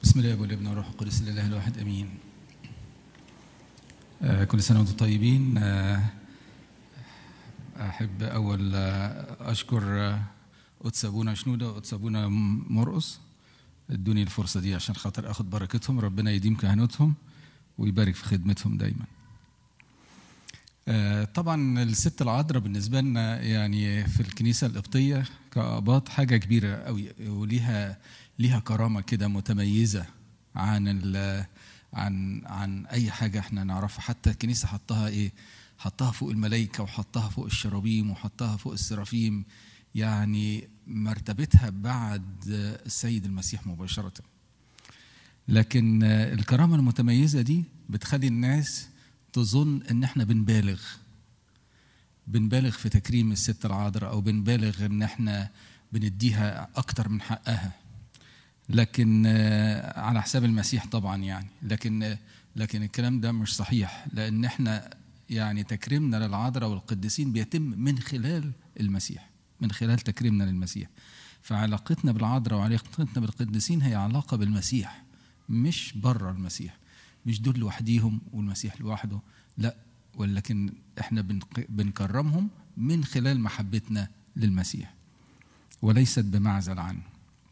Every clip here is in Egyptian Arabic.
بسم الله والابن والروح القدس لله الواحد امين آه، كل سنه وانتم طيبين آه، احب اول آه، اشكر آه، قدس ابونا شنوده وقدس ابونا مرقص ادوني الفرصه دي عشان خاطر اخد بركتهم ربنا يديم كهنوتهم ويبارك في خدمتهم دايما آه، طبعا الست العذراء بالنسبه لنا يعني في الكنيسه القبطيه كاباط حاجه كبيره قوي وليها ليها كرامه كده متميزه عن ال عن عن اي حاجه احنا نعرفها حتى الكنيسه حطها ايه حطها فوق الملائكه وحطها فوق الشرابيم وحطها فوق السرافيم يعني مرتبتها بعد السيد المسيح مباشره لكن الكرامه المتميزه دي بتخلي الناس تظن ان احنا بنبالغ بنبالغ في تكريم الست العذراء او بنبالغ ان احنا بنديها اكتر من حقها لكن آه، على حساب المسيح طبعا يعني لكن آه، لكن الكلام ده مش صحيح لان احنا يعني تكريمنا للعذراء والقديسين بيتم من خلال المسيح من خلال تكريمنا للمسيح فعلاقتنا بالعذراء وعلاقتنا بالقديسين هي علاقه بالمسيح مش بره المسيح مش دول لوحديهم والمسيح لوحده لا ولكن احنا بنق- بنكرمهم من خلال محبتنا للمسيح وليست بمعزل عنه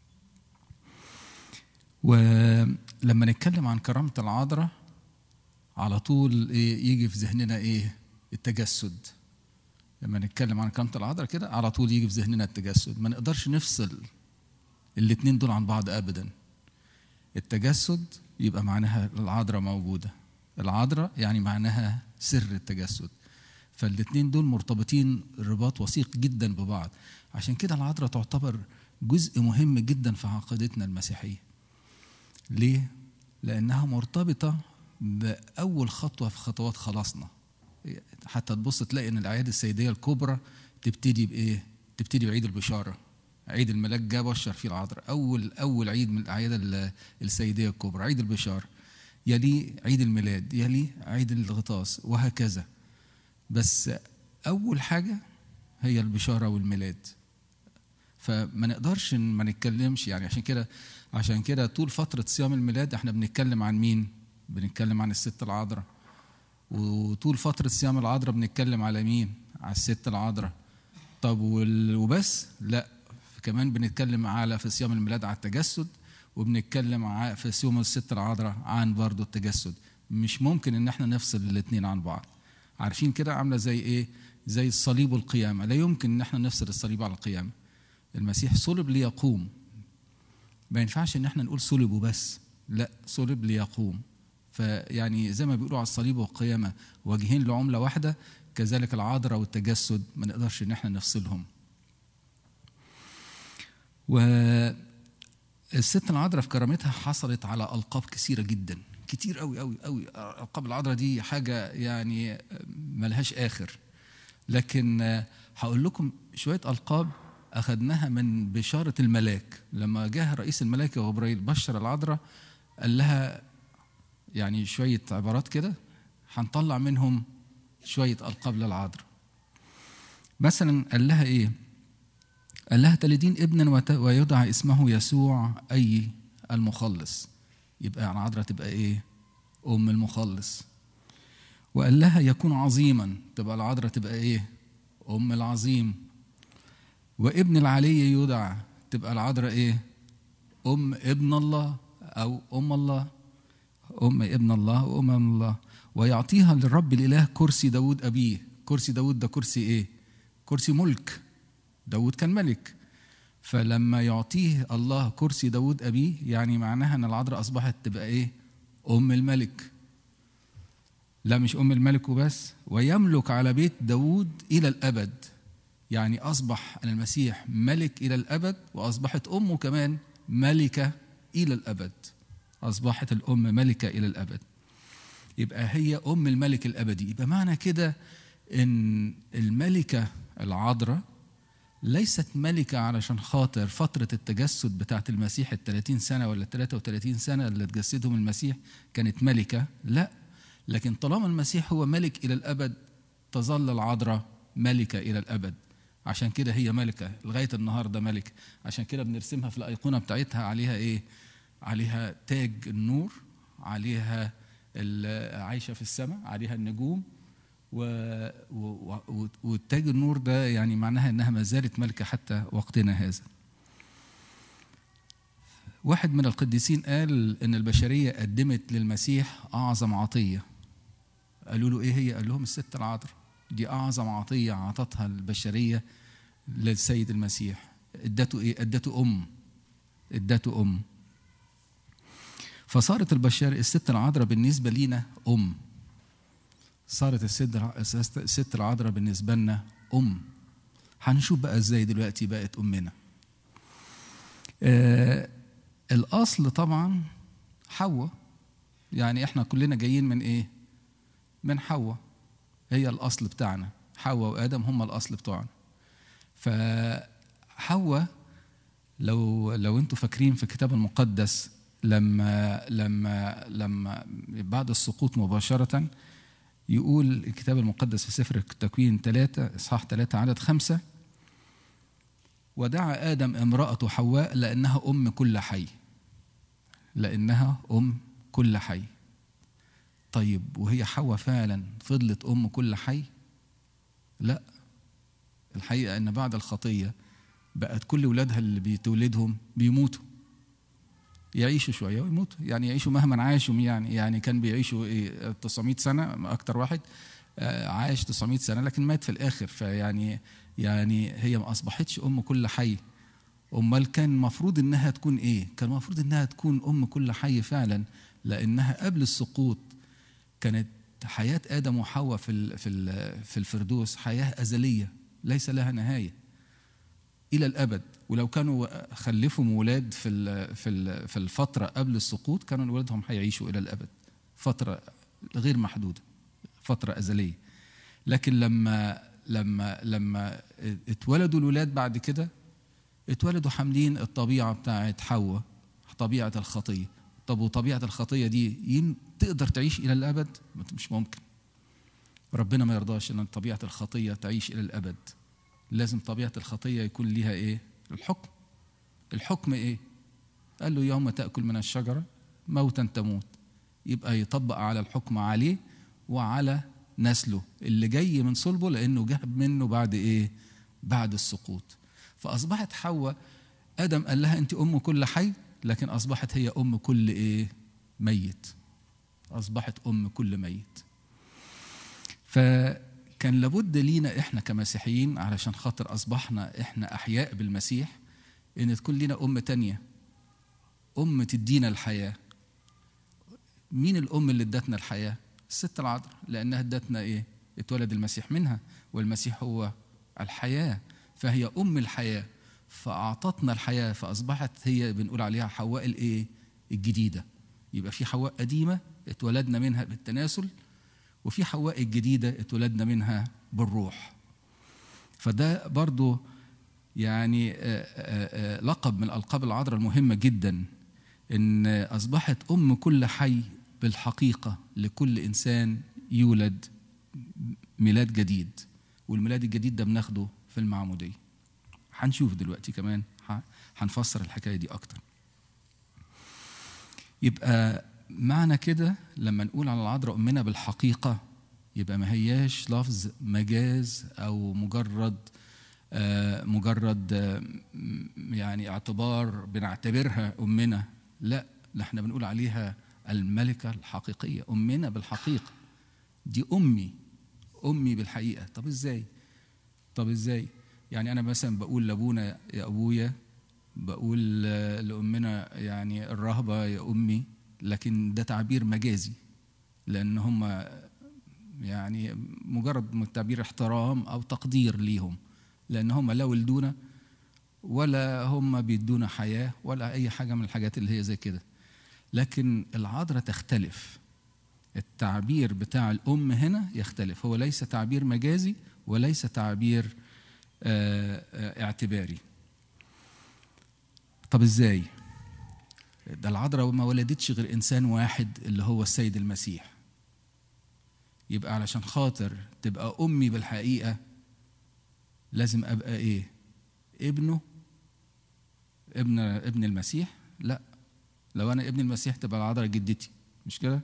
ولما نتكلم عن كرامة العذراء على طول إيه يجي في ذهننا ايه التجسد لما نتكلم عن كرامة العذراء كده على طول يجي في ذهننا التجسد ما نقدرش نفصل الاتنين دول عن بعض ابدا التجسد يبقى معناها العذراء موجودة العذراء يعني معناها سر التجسد فالاتنين دول مرتبطين رباط وثيق جدا ببعض عشان كده العذراء تعتبر جزء مهم جدا في عقيدتنا المسيحية ليه؟ لأنها مرتبطة بأول خطوة في خطوات خلاصنا حتى تبص تلاقي إن الأعياد السيدية الكبرى تبتدي بإيه؟ تبتدي بعيد البشارة عيد الملاك جه بشر فيه العذراء أول أول عيد من الأعياد ال- السيدية الكبرى عيد البشارة يلي عيد الميلاد يلي عيد الغطاس وهكذا بس أول حاجة هي البشارة والميلاد فما نقدرش إن ما نتكلمش يعني عشان كده عشان كده طول فترة صيام الميلاد احنا بنتكلم عن مين؟ بنتكلم عن الست العذراء وطول فترة صيام العذراء بنتكلم على مين؟ على الست العذراء طب وال- وبس؟ لا كمان بنتكلم على في صيام الميلاد على التجسد وبنتكلم ع- في صيام الست العذراء عن برضه التجسد مش ممكن ان احنا نفصل الاثنين عن بعض عارفين كده عامله زي ايه زي الصليب والقيامه لا يمكن ان احنا نفصل الصليب عن القيامه المسيح صلب ليقوم ما ينفعش ان احنا نقول صلب وبس لا صلب ليقوم فيعني زي ما بيقولوا على الصليب والقيامه وجهين لعمله واحده كذلك العذراء والتجسد ما نقدرش ان احنا نفصلهم والست العذراء في كرامتها حصلت على القاب كثيره جدا كتير قوي قوي قوي القاب العذراء دي حاجه يعني ملهاش اخر لكن آه، هقول لكم شويه القاب اخذناها من بشاره الملاك لما جه رئيس الملائكه غبرائيل بشر العذراء قال لها يعني شويه عبارات كده هنطلع منهم شويه القاب للعذراء مثلا قال لها ايه قال لها تلدين ابنا وت- ويدعى اسمه يسوع اي المخلص يبقى العذراء تبقى ايه ام المخلص وقال لها يكون عظيما تبقى العذراء تبقى ايه ام العظيم وابن العلي يدعى تبقى العذراء ايه ام ابن الله او ام الله ام ابن الله وام الله ويعطيها للرب الاله كرسي داود ابيه كرسي داود ده كرسي ايه كرسي ملك داود كان ملك فلما يعطيه الله كرسي داود أبيه يعني معناها أن العذراء أصبحت تبقى إيه أم الملك لا مش أم الملك وبس ويملك على بيت داود إلى الأبد يعني أصبح المسيح ملك إلى الأبد وأصبحت أمه كمان ملكة إلى الأبد أصبحت الأم ملكة إلى الأبد يبقى هي أم الملك الأبدي يبقى معنى كده إن الملكة العذراء ليست ملكة علشان خاطر فترة التجسد بتاعت المسيح ال 30 سنة ولا 33 سنة اللي تجسدهم المسيح كانت ملكة لا لكن طالما المسيح هو ملك إلى الأبد تظل العذراء ملكة إلى الأبد عشان كده هي ملكة لغاية النهاردة ملكة عشان كده بنرسمها في الأيقونة بتاعتها عليها إيه عليها تاج النور عليها ال- عايشه في السماء عليها النجوم و... و... و... والتاج النور ده يعني معناها انها ما زالت ملكه حتى وقتنا هذا واحد من القديسين قال ان البشريه قدمت للمسيح اعظم عطيه قالوا له ايه هي قال لهم الست العذراء دي اعظم عطيه عطتها البشريه للسيد المسيح ادته ايه ادته ام ادته ام فصارت البشر الست العذراء بالنسبه لينا ام صارت الست الست العذراء بالنسبه لنا ام هنشوف بقى ازاي دلوقتي بقت امنا آه الاصل طبعا حواء يعني احنا كلنا جايين من ايه من حواء هي الاصل بتاعنا حواء وادم هم الاصل بتوعنا فحواء لو لو انتوا فاكرين في الكتاب المقدس لما لما لما بعد السقوط مباشره يقول الكتاب المقدس في سفر التكوين ثلاثة إصحاح ثلاثة عدد خمسة ودعا آدم امرأته حواء لأنها أم كل حي لأنها أم كل حي طيب وهي حواء فعلا فضلت أم كل حي لا الحقيقة أن بعد الخطية بقت كل ولادها اللي بتولدهم بيموتوا يعيشوا شويه ويموتوا يعني يعيشوا مهما عاشوا يعني يعني كان بيعيشوا ايه 900 سنه اكتر واحد عاش 900 سنه لكن مات في الاخر فيعني يعني هي ما اصبحتش ام كل حي امال كان المفروض انها تكون ايه كان المفروض انها تكون ام كل حي فعلا لانها قبل السقوط كانت حياه ادم وحواء في في في الفردوس حياه ازليه ليس لها نهايه الى الابد ولو كانوا خلفوا ولاد في في في الفتره قبل السقوط كانوا ولادهم هيعيشوا الى الابد فتره غير محدوده فتره ازليه لكن لما لما لما اتولدوا الولاد بعد كده اتولدوا حاملين الطبيعه بتاعت حواء طبيعه الخطيه طب وطبيعه الخطيه دي تقدر تعيش الى الابد مش ممكن ربنا ما يرضاش ان طبيعه الخطيه تعيش الى الابد لازم طبيعه الخطيه يكون ليها ايه الحكم الحكم ايه قال له يوم تاكل من الشجره موتا تموت يبقى يطبق على الحكم عليه وعلى نسله اللي جاي من صلبه لانه جاب منه بعد ايه بعد السقوط فاصبحت حواء ادم قال لها انت ام كل حي لكن اصبحت هي ام كل ايه ميت اصبحت ام كل ميت فكان لابد لينا احنا كمسيحيين علشان خاطر اصبحنا احنا احياء بالمسيح ان تكون لنا ام تانية ام تدينا الحياه مين الام اللي ادتنا الحياه الست العذراء لانها ادتنا ايه اتولد المسيح منها والمسيح هو الحياه فهي ام الحياه فاعطتنا الحياه فاصبحت هي بنقول عليها حواء الايه الجديده يبقى في حواء قديمه اتولدنا منها بالتناسل وفي حواء الجديده اتولدنا منها بالروح فده برضو يعني لقب من الألقاب العذراء المهمة جدا إن أصبحت أم كل حي بالحقيقة لكل إنسان يولد ميلاد جديد والميلاد الجديد ده بناخده في المعمودية هنشوف دلوقتي كمان هنفسر الحكاية دي أكتر يبقى معنى كده لما نقول على العذراء أمنا بالحقيقة يبقى ما هياش لفظ مجاز أو مجرد آه مجرد آه يعني اعتبار بنعتبرها أمنا لا لا احنا بنقول عليها الملكة الحقيقية أمنا بالحقيقة دي أمي أمي بالحقيقة طب إزاي طب إزاي يعني أنا مثلا بقول لأبونا يا أبويا بقول لأمنا يعني الرهبة يا أمي لكن ده تعبير مجازي لأن هم يعني مجرد تعبير احترام أو تقدير ليهم لأن هم لا ولدونا ولا هم بيدونا حياة ولا أي حاجة من الحاجات اللي هي زي كده لكن العذراء تختلف التعبير بتاع الأم هنا يختلف هو ليس تعبير مجازي وليس تعبير اه اه اعتباري طب ازاي ده العذراء ما ولدتش غير انسان واحد اللي هو السيد المسيح يبقى علشان خاطر تبقى امي بالحقيقه لازم ابقى ايه ابنه ابن ابن المسيح لا لو انا ابن المسيح تبقى العذراء جدتي مش كده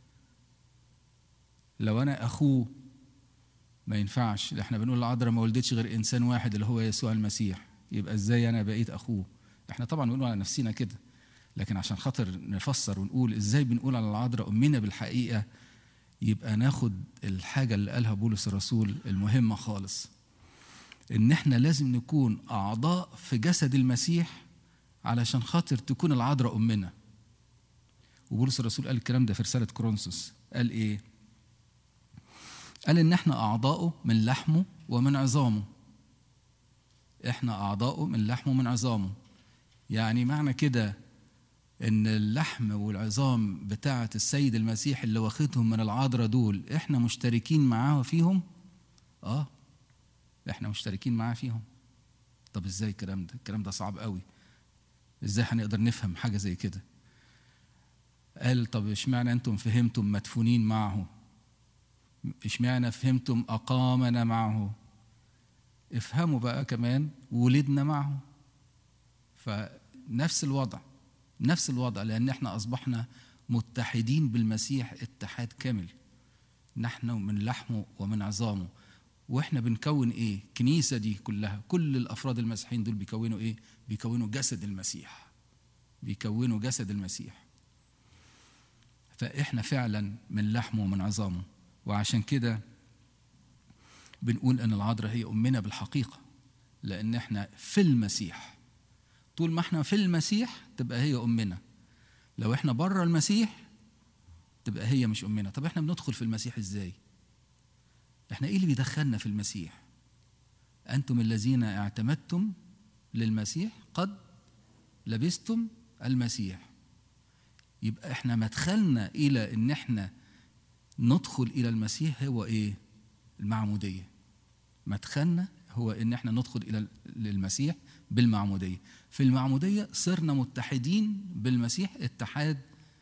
لو انا اخوه ما ينفعش احنا بنقول العذراء ما ولدتش غير انسان واحد اللي هو يسوع المسيح يبقى ازاي انا بقيت اخوه احنا طبعا بنقول على نفسنا كده لكن عشان خاطر نفسر ونقول ازاي بنقول على العذراء امنا بالحقيقه يبقى ناخد الحاجه اللي قالها بولس الرسول المهمه خالص ان احنا لازم نكون اعضاء في جسد المسيح علشان خاطر تكون العذراء امنا وبولس الرسول قال الكلام ده في رساله كورنثوس قال ايه قال ان احنا اعضاؤه من لحمه ومن عظامه احنا اعضاؤه من لحمه ومن عظامه يعني معنى كده ان اللحم والعظام بتاعه السيد المسيح اللي واخدهم من العذراء دول احنا مشتركين معاه فيهم اه احنا مشتركين معاه فيهم طب ازاي الكلام ده الكلام ده صعب قوي ازاي هنقدر نفهم حاجه زي كده قال طب اشمعنى انتم فهمتم مدفونين معه اشمعنى فهمتم اقامنا معه افهموا بقى كمان ولدنا معه فنفس الوضع نفس الوضع لان احنا اصبحنا متحدين بالمسيح اتحاد كامل نحن من لحمه ومن عظامه واحنا بنكون ايه كنيسه دي كلها كل الافراد المسيحيين دول بيكونوا ايه بيكونوا جسد المسيح بيكونوا جسد المسيح فاحنا فعلا من لحمه ومن عظامه وعشان كده بنقول ان العذراء هي امنا بالحقيقه لان احنا في المسيح طول ما احنا في المسيح تبقى هي امنا لو احنا بره المسيح تبقى هي مش امنا طب احنا بندخل في المسيح ازاي احنا ايه اللي بيدخلنا في المسيح انتم الذين اعتمدتم للمسيح قد لبستم المسيح يبقى احنا مدخلنا الى ان احنا ندخل الى المسيح هو ايه المعموديه مدخلنا هو ان احنا ندخل الى المسيح بالمعموديه في المعموديه صرنا متحدين بالمسيح اتحاد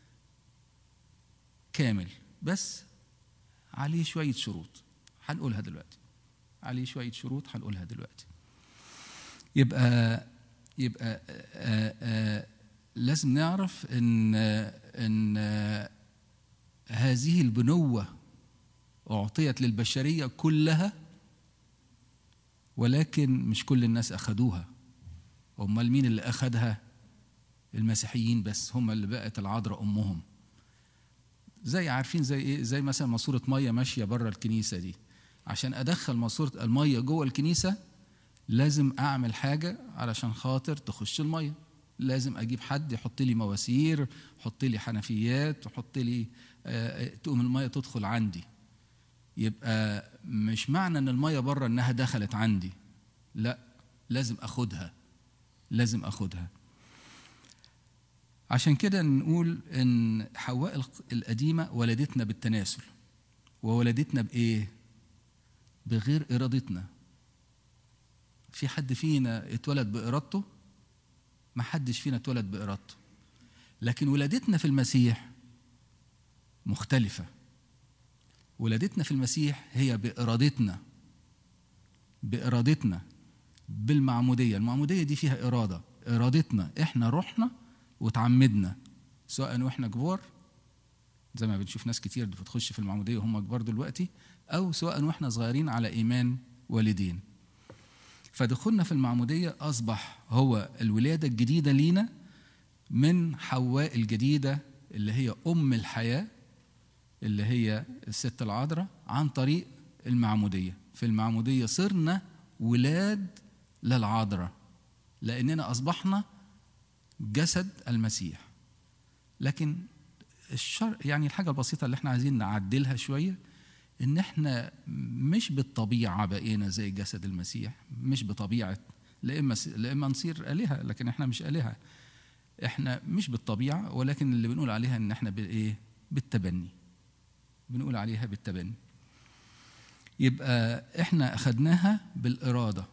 كامل بس عليه شويه شروط هنقولها دلوقتي عليه شويه شروط هنقولها دلوقتي يبقى يبقى آآ آآ لازم نعرف ان ان هذه البنوه اعطيت للبشريه كلها ولكن مش كل الناس اخذوها امال مين اللي اخذها المسيحيين بس هم اللي بقت العذراء امهم زي عارفين زي ايه زي مثلا ماسوره ميه ماشيه بره الكنيسه دي عشان ادخل ماسوره الميه جوه الكنيسه لازم اعمل حاجه علشان خاطر تخش الميه لازم اجيب حد يحط لي مواسير يحط لي حنفيات ويحط لي تقوم الميه تدخل عندي يبقى مش معنى ان الميه بره انها دخلت عندي لا لازم اخدها لازم اخدها عشان كده نقول ان حواء القديمه ولدتنا بالتناسل وولدتنا بايه بغير ارادتنا في حد فينا اتولد بارادته ما حدش فينا اتولد بارادته لكن ولادتنا في المسيح مختلفه ولادتنا في المسيح هي بارادتنا بارادتنا بالمعموديه المعموديه دي فيها اراده ارادتنا احنا رحنا وتعمدنا سواء واحنا كبار زي ما بنشوف ناس كتير بتخش في المعموديه وهم كبار دلوقتي او سواء واحنا صغيرين على ايمان والدين فدخولنا في المعموديه اصبح هو الولاده الجديده لينا من حواء الجديده اللي هي ام الحياه اللي هي الست العذراء عن طريق المعموديه في المعموديه صرنا ولاد للعذراء لاننا اصبحنا جسد المسيح لكن الشر يعني الحاجه البسيطه اللي احنا عايزين نعدلها شويه ان احنا مش بالطبيعه بقينا زي جسد المسيح مش بطبيعه لا اما لا اما نصير الهه لكن احنا مش الهه احنا مش بالطبيعه ولكن اللي بنقول عليها ان احنا بايه بالتبني بنقول عليها بالتبني يبقى احنا اخذناها بالاراده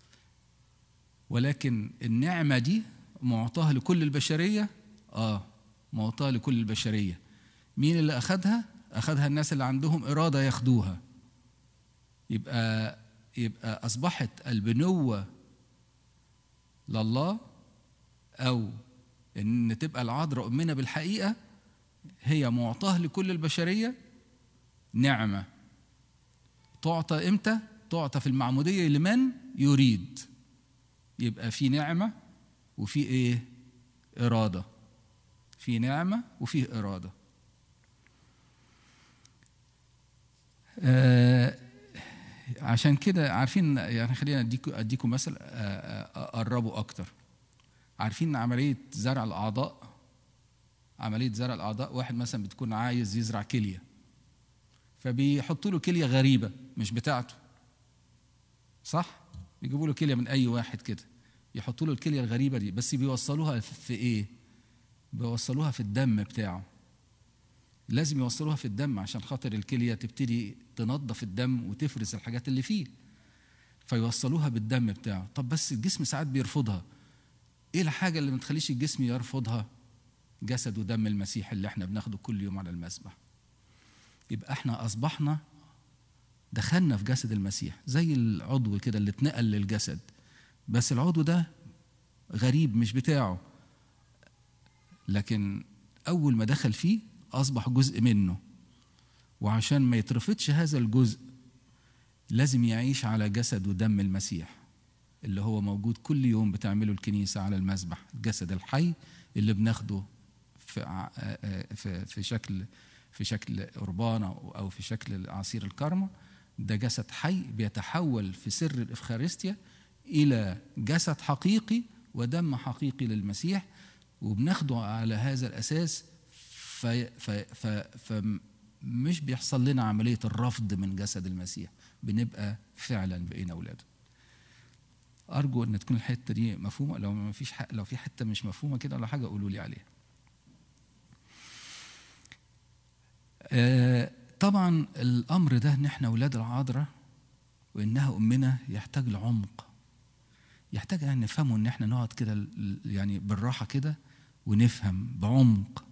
ولكن النعمه دي معطاها لكل البشريه اه معطاها لكل البشريه مين اللي اخذها اخذها الناس اللي عندهم اراده ياخدوها يبقى يبقى اصبحت البنوه لله او ان تبقى العذراء امنا بالحقيقه هي معطاه لكل البشريه نعمه تعطى امتى تعطى في المعموديه لمن يريد يبقى في نعمه وفي ايه اراده في نعمه وفي اراده آه عشان كده عارفين يعني خلينا اديكم اديكم مثل اقربوا اكتر عارفين عمليه زرع الاعضاء عمليه زرع الاعضاء واحد مثلا بتكون عايز يزرع كليه فبيحطوا له كليه غريبه مش بتاعته صح بيجيبوا له كليه من اي واحد كده يحطوا له الكليه الغريبه دي بس بيوصلوها في ايه بيوصلوها في الدم بتاعه لازم يوصلوها في الدم عشان خاطر الكليه تبتدي تنظف الدم وتفرز الحاجات اللي فيه فيوصلوها بالدم بتاعه طب بس الجسم ساعات بيرفضها ايه الحاجه اللي ما تخليش الجسم يرفضها جسد ودم المسيح اللي احنا بناخده كل يوم على المسبح يبقى احنا اصبحنا دخلنا في جسد المسيح زي العضو كده اللي اتنقل للجسد بس العضو ده غريب مش بتاعه لكن اول ما دخل فيه اصبح جزء منه وعشان ما يترفضش هذا الجزء لازم يعيش على جسد ودم المسيح اللي هو موجود كل يوم بتعمله الكنيسه على المسبح الجسد الحي اللي بناخده في في في شكل في شكل قربان او في شكل عصير الكرمه ده جسد حي بيتحول في سر الافخارستيا الى جسد حقيقي ودم حقيقي للمسيح وبناخده على هذا الاساس فمش بيحصل لنا عمليه الرفض من جسد المسيح بنبقى فعلا بقينا اولاده ارجو ان تكون الحته دي مفهومه لو ما فيش حق لو في حته مش مفهومه كده ولا حاجه قولوا لي عليها آه طبعا الامر ده ان احنا اولاد العذراء وانها امنا يحتاج لعمق يحتاج ان نفهمه ان احنا نقعد كده يعني بالراحه كده ونفهم بعمق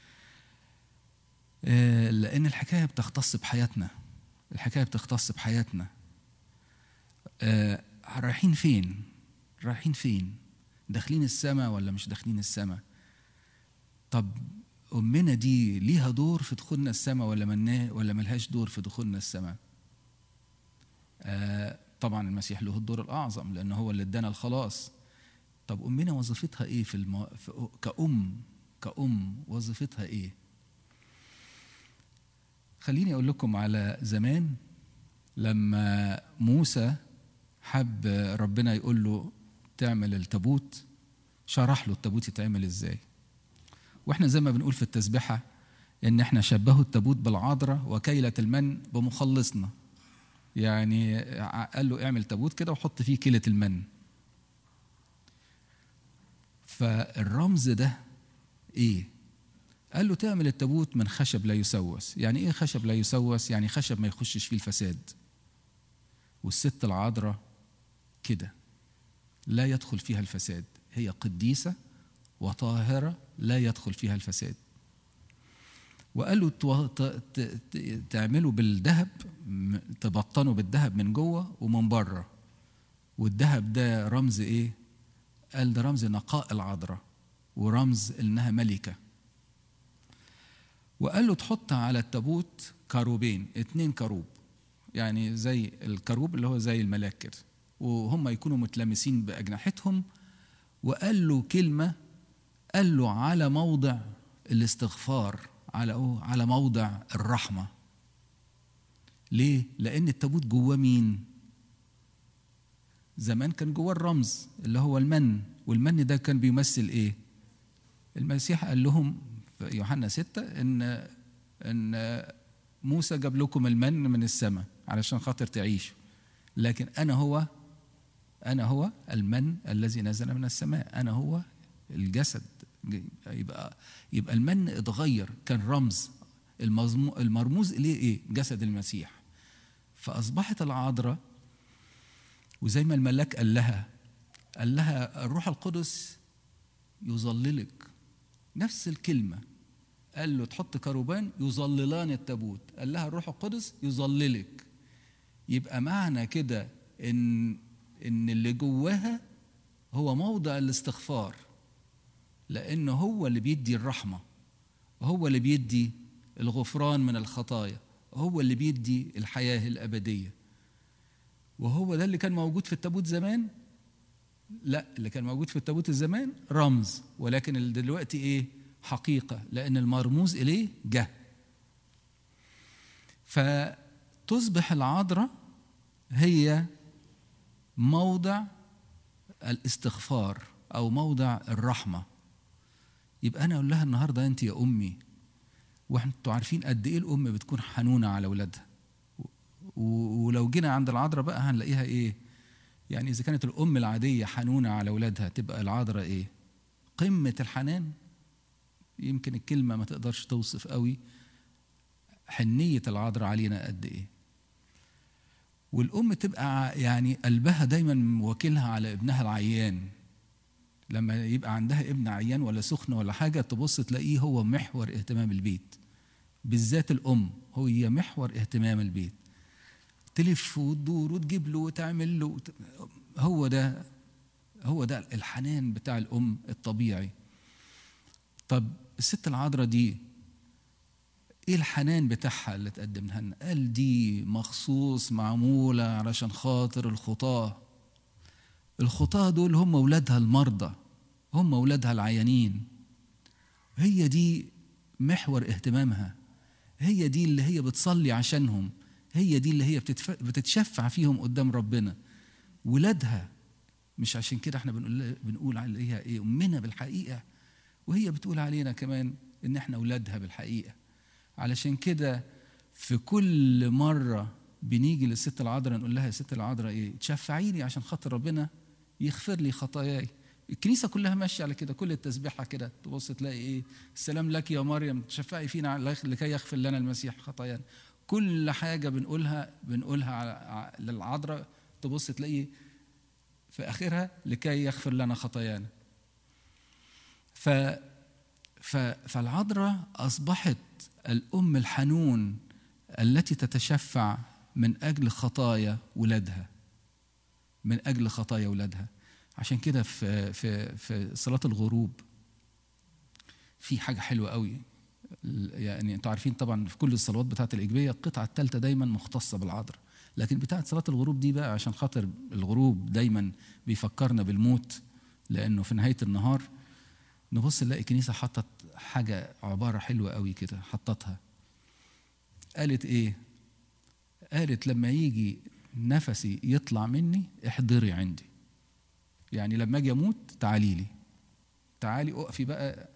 آه لان الحكايه بتختص بحياتنا الحكايه بتختص بحياتنا آه رايحين فين رايحين فين داخلين السماء ولا مش داخلين السماء طب امنا دي ليها دور في دخولنا السماء ولا منا ولا ملهاش دور في دخولنا السماء آه طبعا المسيح له الدور الاعظم لان هو اللي ادانا الخلاص طب امنا وظيفتها ايه في, الم... في كأم كأم وظيفتها ايه خليني اقول لكم على زمان لما موسى حب ربنا يقول له تعمل التابوت شرح له التابوت يتعمل ازاي واحنا زي ما بنقول في التسبحه ان احنا شبهوا التابوت بالعذراء وكيلة المن بمخلصنا يعني قال له اعمل تابوت كده وحط فيه كيلة المن فالرمز ده ايه قال له تعمل التابوت من خشب لا يسوس يعني ايه خشب لا يسوس يعني خشب ما يخشش فيه الفساد والست العذراء كده لا يدخل فيها الفساد هي قديسة وطاهرة لا يدخل فيها الفساد وقال له تعملوا بالذهب تبطنوا بالذهب من جوه ومن بره والذهب ده رمز ايه قال ده رمز نقاء العذراء ورمز انها ملكه وقال له تحط على التابوت كروبين اتنين كروب يعني زي الكروب اللي هو زي الملاك كده وهم يكونوا متلامسين باجنحتهم وقال له كلمه قال له على موضع الاستغفار على على موضع الرحمه ليه لان التابوت جواه مين زمان كان جواه الرمز اللي هو المن والمن ده كان بيمثل ايه المسيح قال لهم في يوحنا ستة ان ان موسى جاب لكم المن من السماء علشان خاطر تعيشوا لكن انا هو انا هو المن الذي نزل من السماء انا هو الجسد يبقى يبقى المن اتغير كان رمز المرموز اليه ايه جسد المسيح فاصبحت العذراء وزي ما الملاك قال لها قال لها الروح القدس يظللك نفس الكلمة قال له تحط كروبان يظللان التابوت قال لها الروح القدس يظللك يبقى معنى كده ان ان اللي جواها هو موضع الاستغفار لأنه هو اللي بيدي الرحمة هو اللي بيدي الغفران من الخطايا هو اللي بيدي الحياة الأبدية وهو ده اللي كان موجود في التابوت زمان لا اللي كان موجود في التابوت الزمان رمز ولكن اللي دلوقتي ايه حقيقة لأن المرموز إليه جه فتصبح العذراء هي موضع الاستغفار أو موضع الرحمة يبقى أنا أقول لها النهاردة أنت يا أمي وانتوا عارفين قد إيه الأم بتكون حنونة على أولادها ولو جينا عند العذراء بقى هنلاقيها إيه يعني إذا كانت الأم العادية حنونة على أولادها تبقى العذراء إيه قمة الحنان يمكن الكلمة ما تقدرش توصف قوي حنية العذراء علينا قد إيه والأم تبقى يعني قلبها دايما واكلها على ابنها العيان لما يبقى عندها ابن عيان ولا سخن ولا حاجة تبص تلاقيه هو محور اهتمام البيت بالذات الأم هو هي محور اهتمام البيت تلف وتدور وتجيب له وتعمل له هو ده هو ده الحنان بتاع الأم الطبيعي طب الست العذراء دي ايه الحنان بتاعها اللي تقدمها لنا قال دي مخصوص معمولة علشان خاطر الخطاة الخطاة دول هم أولادها المرضى هم أولادها العيانين هي دي محور اهتمامها هي دي اللي هي بتصلي عشانهم هي دي اللي هي بتتشفع فيهم قدام ربنا ولادها مش عشان كده احنا بنقول بنقول عليها ايه امنا بالحقيقه وهي بتقول علينا كمان ان احنا اولادها بالحقيقه علشان كده في كل مره بنيجي للست العذراء نقول لها يا ست العذراء ايه تشفعيني عشان خاطر ربنا يغفر لي خطاياي الكنيسة كلها ماشية على كده كل التسبيحة كده تبص تلاقي ايه السلام لك يا مريم تشفعي فينا لكي يغفر لنا المسيح خطايانا كل حاجة بنقولها بنقولها للعذراء تبص تلاقي في آخرها لكي يغفر لنا خطايانا ف فالعذراء أصبحت الأم الحنون التي تتشفع من أجل خطايا ولادها من أجل خطايا ولادها عشان كده في في في صلاة الغروب في حاجة حلوة قوي يعني انتوا عارفين طبعا في كل الصلوات بتاعت الإجبية القطعة الثالثة دايما مختصة بالعذراء لكن بتاعت صلاة الغروب دي بقى عشان خاطر الغروب دايما بيفكرنا بالموت لأنه في نهاية النهار نبص نلاقي الكنيسة حطت حاجة عبارة حلوة قوي كده حطتها قالت إيه؟ قالت لما يجي نفسي يطلع مني احضري عندي يعني لما اجي اموت تعالي لي تعالي اقفي بقى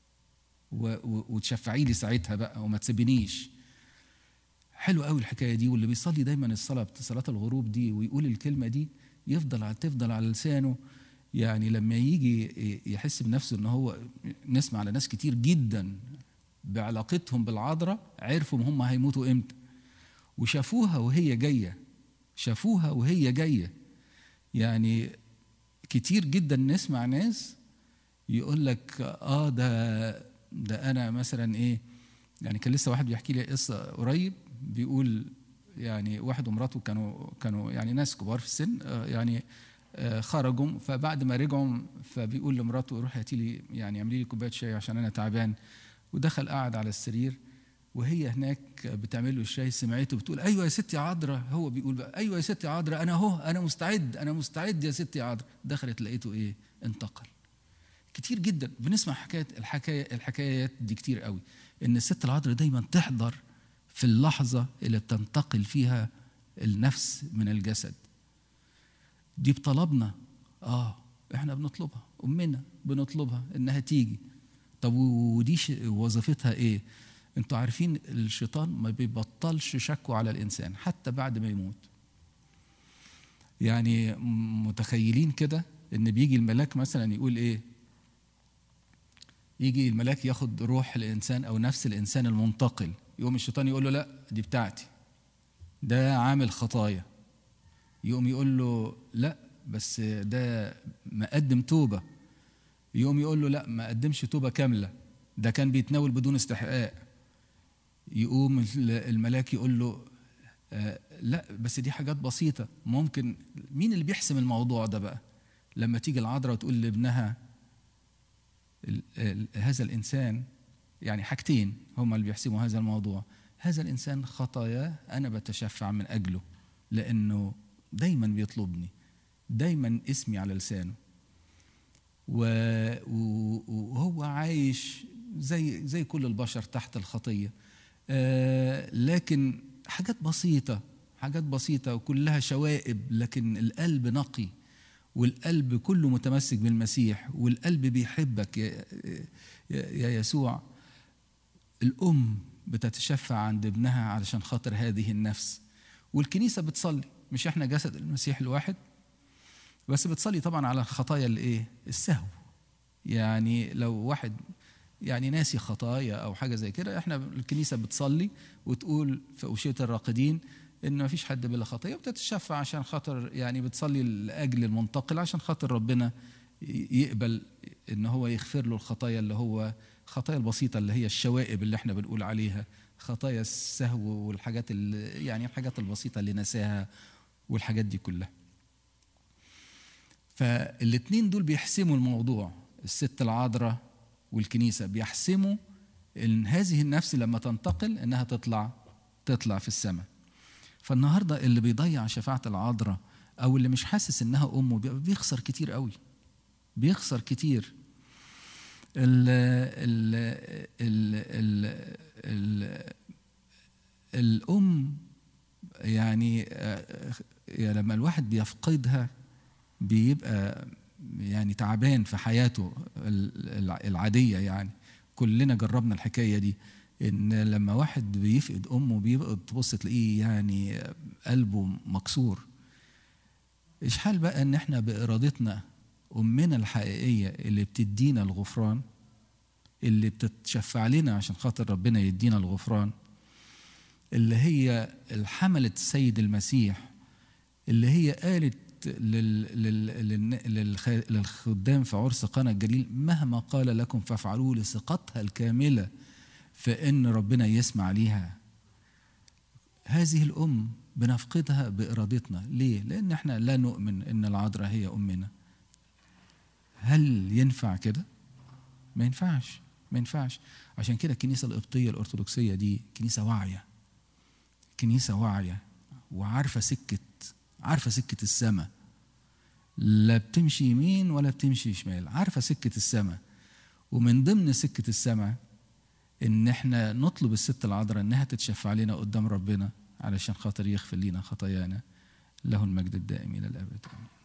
وتشفعي لي ساعتها بقى وما تسيبنيش حلو قوي الحكايه دي واللي بيصلي دايما الصلاه صلاه الغروب دي ويقول الكلمه دي يفضل تفضل على لسانه يعني لما يجي يحس بنفسه ان هو نسمع على ناس كتير جدا بعلاقتهم بالعذراء عرفوا هم هيموتوا امتى وشافوها وهي جايه شافوها وهي جايه يعني كتير جدا نسمع ناس يقول لك اه ده ده انا مثلا ايه يعني كان لسه واحد بيحكي لي قصه قريب بيقول يعني واحد ومراته كانوا كانوا يعني ناس كبار في السن يعني خرجوا فبعد ما رجعوا فبيقول لمراته روحي هاتي لي يعني اعملي لي كوبايه شاي عشان انا تعبان ودخل قعد على السرير وهي هناك بتعمل له الشاي سمعته بتقول ايوه يا ستي عذراء هو بيقول بقى ايوه يا ستي عذراء انا اهو انا مستعد انا مستعد يا ستي عذراء دخلت لقيته ايه انتقل كتير جدا بنسمع حكايه الحكايه الحكايات دي كتير قوي ان الست العذراء دايما تحضر في اللحظه اللي بتنتقل فيها النفس من الجسد دي بطلبنا اه احنا بنطلبها امنا بنطلبها انها تيجي طب ودي وظيفتها ايه انتوا عارفين الشيطان ما بيبطلش شكوى على الانسان حتى بعد ما يموت يعني متخيلين كده ان بيجي الملاك مثلا يقول ايه يجي الملاك ياخد روح الانسان او نفس الانسان المنتقل يقوم الشيطان يقول له لا دي بتاعتي ده عامل خطايا يقوم يقول له لا بس ده مقدم توبه يقوم يقول له لا ما قدمش توبه كامله ده كان بيتناول بدون استحقاق يقوم الملاك يقول له آه لا بس دي حاجات بسيطه ممكن مين اللي بيحسم الموضوع ده بقى لما تيجي العذراء وتقول لابنها ال- ال- هذا الانسان يعني حاجتين هما اللي بيحسموا هذا الموضوع هذا الانسان خطاياه انا بتشفع من اجله لانه دايما بيطلبني دايما اسمي على لسانه و- و- وهو عايش زي زي كل البشر تحت الخطيه آه، لكن حاجات بسيطه حاجات بسيطه وكلها شوائب لكن القلب نقي والقلب كله متمسك بالمسيح والقلب بيحبك يا, يا, يا يسوع الام بتتشفع عند ابنها علشان خاطر هذه النفس والكنيسه بتصلي مش احنا جسد المسيح الواحد بس بتصلي طبعا على الخطايا الايه السهو يعني لو واحد يعني ناسي خطايا او حاجه زي كده احنا الكنيسه بتصلي وتقول في اوشيه الراقدين ان ما فيش حد بلا خطيه وبتتشفع عشان خاطر يعني بتصلي لاجل المنتقل عشان خاطر ربنا يقبل ان هو يغفر له الخطايا اللي هو الخطايا البسيطه اللي هي الشوائب اللي احنا بنقول عليها خطايا السهو والحاجات اللي يعني الحاجات البسيطه اللي نساها والحاجات دي كلها فالاثنين دول بيحسموا الموضوع الست العذراء والكنيسه بيحسموا ان هذه النفس لما تنتقل انها تطلع تطلع في السماء فالنهارده اللي بيضيع شفاعه العذراء او اللي مش حاسس انها امه بي- بيخسر كتير قوي بيخسر كتير ال ال ال ال ال الام يعني آه، يعني لما الواحد بيفقدها بيبقى يعني تعبان في حياته ال- الع- العادية يعني كلنا جربنا الحكاية دي إن لما واحد بيفقد أمه بيبقى تبص تلاقيه يعني قلبه مكسور إيش حال بقى إن إحنا بإرادتنا أمنا الحقيقية اللي بتدينا الغفران اللي بتتشفع لنا عشان خاطر ربنا يدينا الغفران اللي هي الحملة السيد المسيح اللي هي قالت لل... لل... لل... للخ... للخدام في عرس قنا الجليل مهما قال لكم فافعلوه لثقتها الكاملة في ان ربنا يسمع ليها هذه الام بنفقدها بارادتنا ليه لان احنا لا نؤمن ان العذراء هي امنا هل ينفع كده ما ينفعش ما ينفعش عشان كده الكنيسه القبطيه الارثوذكسيه دي كنيسه واعيه كنيسه واعيه وعارفه سكه عارفه سكه السماء لا بتمشي يمين ولا بتمشي شمال عارفه سكه السماء ومن ضمن سكه السماء ان احنا نطلب الست العذراء انها تتشفع لنا قدام ربنا علشان خاطر يغفر لنا خطايانا له المجد الدائم الى الابد آمين.